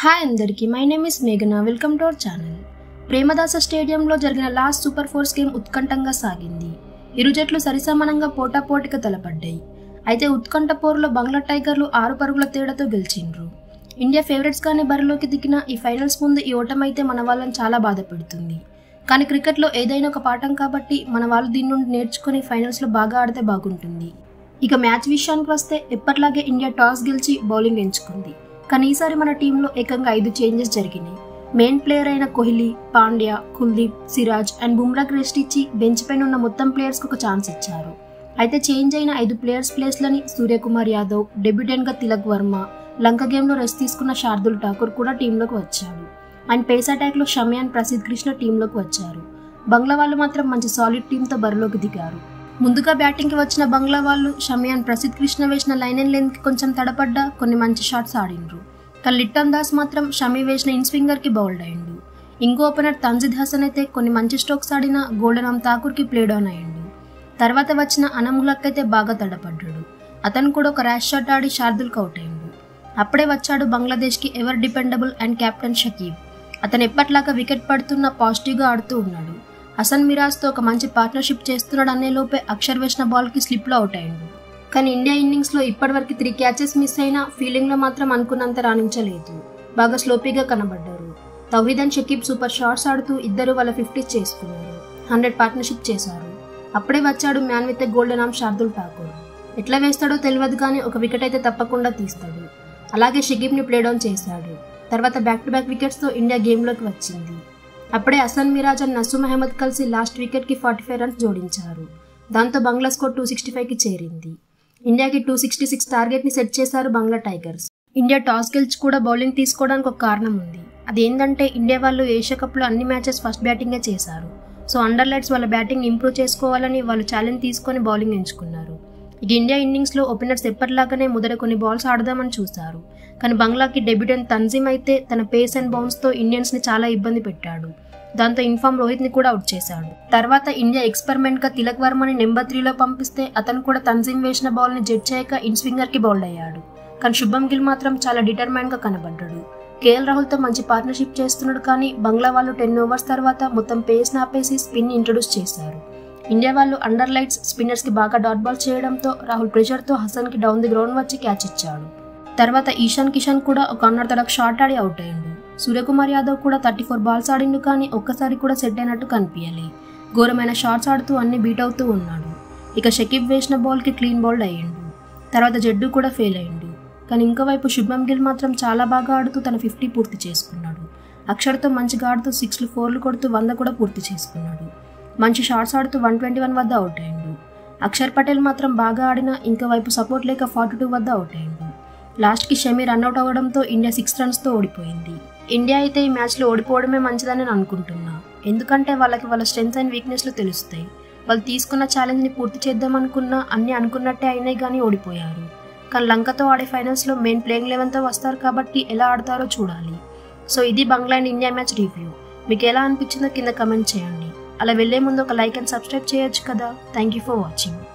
hi అందరికీ my name is మేఘన welcome to our channel Premadasa స్టేడియంలో జరిగిన లాస్ట్ సూపర్ ఫోర్స్ గేమ్ ఉత్కంఠంగా సాగింది ఇరు జట్లు సరిసమానంగా పోటాపోటీగా తలపడ్డాయి అయితే ఉత్కంఠ పోరులో బంగ్లా టైగర్లు ఆరు పరుగుల తేడాతో గెలిచిండ్రు ఇండియా ఫేవరెట్స్ గానే బరిలోకి దిగిన ఈ ఫైనల్స్ ముందు ఈ ఓటమైతే మన వాళ్ళని చాలా బాధ పెడుతుంది కానీ క్రికెట్లో ఏదైనా ఒక పాఠం కాబట్టి మన వాళ్ళు దీని నుండి నేర్చుకుని ఫైనల్స్లో బాగా ఆడితే బాగుంటుంది ఇక మ్యాచ్ విషయానికి వస్తే ఎప్పటిలాగే ఇండియా టాస్ గెలిచి బౌలింగ్ ఎంచుకుంది కానీ ఈసారి మన టీంలో ఏకంగా ఐదు చేంజెస్ జరిగినాయి మెయిన్ ప్లేయర్ అయిన కోహ్లీ పాండ్యా కుల్దీప్ సిరాజ్ అండ్ బుమ్రాకి రెస్ట్ ఇచ్చి బెంచ్ పైన ఉన్న మొత్తం ప్లేయర్స్కి ఒక ఛాన్స్ ఇచ్చారు అయితే చేంజ్ అయిన ఐదు ప్లేయర్స్ ప్లేస్లని సూర్యకుమార్ యాదవ్ డెబ్యూటెంట్గా తిలక్ వర్మ లంక గేమ్లో రెస్ట్ తీసుకున్న శార్దుల్ ఠాకూర్ కూడా టీంలోకి వచ్చాడు అండ్ పేస్ అటాక్లో షమియాన్ ప్రసిద్ధ్ కృష్ణ టీంలోకి వచ్చారు బంగ్లా వాళ్ళు మాత్రం మంచి సాలిడ్ టీంతో బరిలోకి దిగారు ముందుగా బ్యాటింగ్కి వచ్చిన బంగ్లా వాళ్ళు షమియాన్ ప్రసిద్ధ్ కృష్ణ వేసిన లైన్ అండ్ లెంత్కి కొంచెం తడపడ్డా కొన్ని మంచి షాట్స్ ఆడిండ్రు కానీ లిట్టన్ దాస్ మాత్రం షమి వేసిన ఇన్ స్వింగర్కి బౌల్డ్ అయిండు ఇంకో ఓపెనర్ తంజిద్ హసన్ అయితే కొన్ని మంచి స్ట్రోక్స్ ఆడిన గోల్డెన్ అమ్ ఠాకూర్కి ప్లే డౌన్ అయ్యిండు తర్వాత వచ్చిన అనములక్ అయితే బాగా తడపడ్డాడు అతను కూడా ఒక ర్యాష్ షాట్ ఆడి శార్దుల్కి అవుట్ అయిండు అప్పుడే వచ్చాడు బంగ్లాదేశ్కి ever dependable and captain Shakib అతను ఎప్పట్లాగా వికెట్ పడుతున్న పాజిటివ్గా ఆడుతూ ఉన్నాడు హసన్ మిరాజ్తో ఒక మంచి పార్ట్నర్షిప్ చేస్తున్నాడు అనే లోపే అక్షర్ వేసిన బాల్కి స్లిప్లో అవుట్ అయిండు కానీ ఇండియా ఇన్నింగ్స్లో ఇప్పటివరకు త్రీ క్యాచెస్ మిస్ అయినా ఫీల్డింగ్లో మాత్రం అనుకున్నంత రాణించలేదు బాగా స్లోపీగా కనబడ్డారు Towhid and Shakib super shots ఆడుతూ ఇద్దరు వాళ్ళ ఫిఫ్టీ చేసుకున్నారు హండ్రెడ్ పార్ట్నర్షిప్ చేశారు అప్పుడే వచ్చాడు man with golden arm Shardul Thakur ఎట్లా వేస్తాడో తెలియదు కానీ ఒక వికెట్ అయితే తప్పకుండా తీస్తాడు అలాగే షకీబ్ని ప్లే డౌన్ చేశాడు తర్వాత బ్యాక్ టు బ్యాక్ వికెట్స్తో ఇండియా గేమ్లోకి వచ్చింది అప్పుడే హసన్ మిరాజ్ అండ్ నసూమ్ అహ్మద్ కలిసి లాస్ట్ వికెట్కి ఫార్టీ ఫైవ్ రన్స్ జోడించారు దాంతో బంగ్లా స్కోర్ టూ సిక్స్టీ ఫైవ్కి చేరింది ఇండియాకి టూ సిక్స్టీ సిక్స్ టార్గెట్ని సెట్ చేశారు బంగ్లా టైగర్స్ ఇండియా టాస్ గెలిచి కూడా బౌలింగ్ తీసుకోవడానికి ఒక కారణం ఉంది అదేంటంటే ఇండియా వాళ్ళు ఏషియా కప్లో అన్ని మ్యాచెస్ ఫస్ట్ బ్యాటింగే చేశారు సో అండర్ లైట్స్ వాళ్ళ బ్యాటింగ్ ఇంప్రూవ్ చేసుకోవాలని వాళ్ళు ఛాలెంజ్ తీసుకొని బౌలింగ్ ఎంచుకున్నారు ఇక ఇండియా ఇన్నింగ్స్లో ఓపెనర్స్ ఎప్పటిలాగానే మొదట కొన్ని బాల్స్ ఆడదామని చూశారు కానీ బంగ్లాకి డెబ్యూటెంట్ తన్జీమ్ అయితే తన పేస్ అండ్ బౌన్స్తో ఇండియన్స్ని చాలా ఇబ్బంది పెట్టాడు దాంతో ఇన్ఫామ్ రోహిత్ని కూడా అవుట్ చేశాడు తర్వాత ఇండియా ఎక్స్పెరిమెంట్గా తిలక్ వర్మని నెంబర్ త్రీలో పంపిస్తే అతను కూడా తన్జీమ్ వేసిన బాల్ని జడ్జ్ చేయక ఇన్ స్వింగర్కి బౌల్డ్ అయ్యాడు కానీ శుభం గిల్ మాత్రం చాలా డిటర్మైన్గా కనబడ్డాడు కేఎల్ రాహుల్తో మంచి పార్ట్నర్షిప్ చేస్తున్నాడు కానీ బంగ్లా వాళ్ళు టెన్ ఓవర్స్ తర్వాత మొత్తం పేస్ నాపేసి స్పిన్ ఇంట్రొడ్యూస్ చేశారు ఇండియా వాళ్ళు అండర్ లైట్స్ స్పిన్నర్స్కి బాగా డాట్ బాల్ చేయడంతో రాహుల్ ప్రెషర్తో హసన్కి డౌన్ ది గ్రౌండ్ వచ్చి క్యాచ్ ఇచ్చాడు తర్వాత ఈశాన్ కిషన్ కూడా ఒక అన్నర్ తడకు షాట్ ఆడి అవుట్ అయ్యిండు సూర్యకుమార్ యాదవ్ కూడా థర్టీ ఫోర్ బాల్స్ ఆడిండు కానీ ఒక్కసారి కూడా సెట్ అయినట్టు కనిపించలే ఘోరమైన షాట్స్ ఆడుతూ అన్ని బీట్ అవుతూ ఉన్నాడు ఇక షకీబ్ వేసిన బాల్కి క్లీన్ బౌల్డ్ అయ్యిండు తర్వాత జడ్డు కూడా ఫెయిల్ అయ్యిండు కానీ ఇంకోవైపు శుభ్మం గిల్ మాత్రం చాలా బాగా ఆడుతూ తన ఫిఫ్టీ పూర్తి చేసుకున్నాడు అక్షర్తో మంచిగా ఆడుతూ సిక్స్లు ఫోర్లు కొడుతూ వంద కూడా పూర్తి చేసుకున్నాడు మంచి షాట్స్ ఆడుతూ వన్ ట్వంటీ వన్ వద్ద అవుట్ అయ్యిండు అక్షర్ పటేల్ మాత్రం బాగా ఆడినా ఇంకోవైపు సపోర్ట్ లేక ఫార్టీ టూ వద్ద అవుట్ అయ్యిండు లాస్ట్కి షమీ రన్అట్ అవ్వడంతో ఇండియా సిక్స్ రన్స్తో ఓడిపోయింది ఇండియా అయితే ఈ మ్యాచ్లో ఓడిపోవడమే మంచిదని నేను అనుకుంటున్నా ఎందుకంటే వాళ్ళకి వాళ్ళ స్ట్రెంగ్స్ అండ్ వీక్నెస్లు తెలుస్తాయి వాళ్ళు తీసుకున్న ఛాలెంజ్ని పూర్తి చేద్దాం అనుకున్నా అన్నీ అనుకున్నట్టే అయినాయి కానీ ఓడిపోయారు కానీ లంకతో ఆడే ఫైనల్స్లో మెయిన్ ప్లేయింగ్ లెవెన్తో వస్తారు కాబట్టి ఎలా ఆడతారో చూడాలి సో ఇది Bangla and India match review మీకు ఎలా అనిపించిందో కింద కమెంట్ చేయండి అలా వెళ్లే ముందు ఒక లైక్ అండ్ సబ్స్క్రైబ్ చేయొచ్చు కదా థ్యాంక్ యూ ఫర్ వాచింగ్